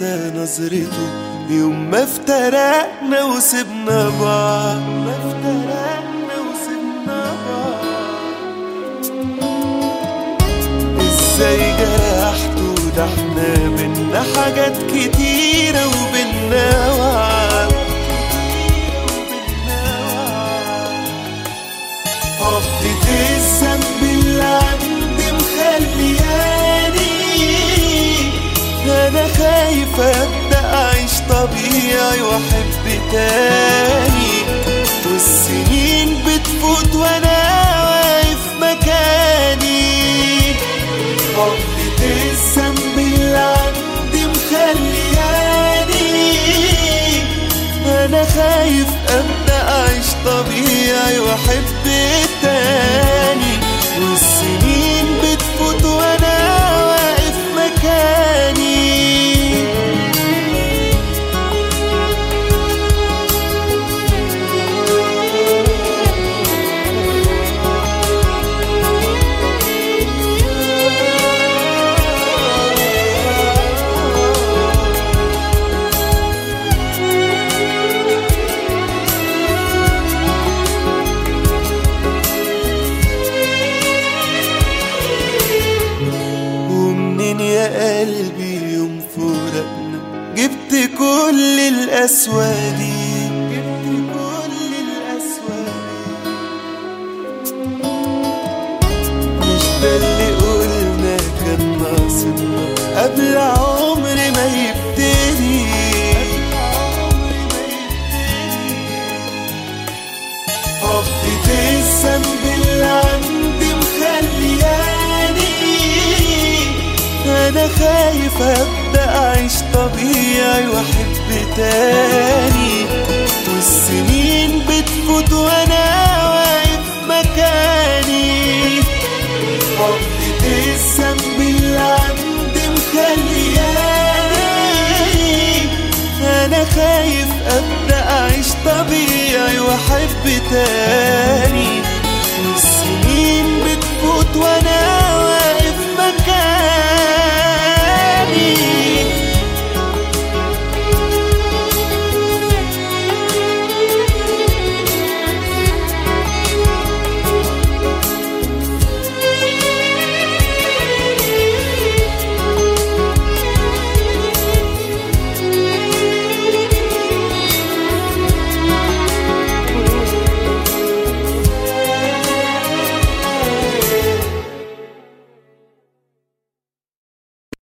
انسى نظرته يوم ما افترقنا وسبنا بعض ما افترقنا وسبنا بعض ازاي جرحته ده احنا بينا حاجات كتيرة وبينا وعد عقدة الذنب اللي عندي مخلياني انا خايف ابدا اعيش طبيعي واحب تاني والسنين بتفوت وانا واقف مكاني عقدة الذنب اللي عندي مخلياني انا خايف ابدا اعيش طبيعي واحب تاني والسنين بتفوت وانا واقف مكاني ومنين يا قلبي يوم فراقنا جبت كل القسوة دي جبت كل القسوة دي مش ده اللي قلنا كان ناقصنا قبل عمر ما يبتدي عقدة الذنب اللي عندي مخلياني انا خايف ابدا اعيش طبيعي واحب تاني والسنين بتفوت وانا واقف مكاني عقدة الذنب اللي عندي مخلياني انا خايف ابدا اعيش طبيعي واحب تاني والسنين بتفوت وانا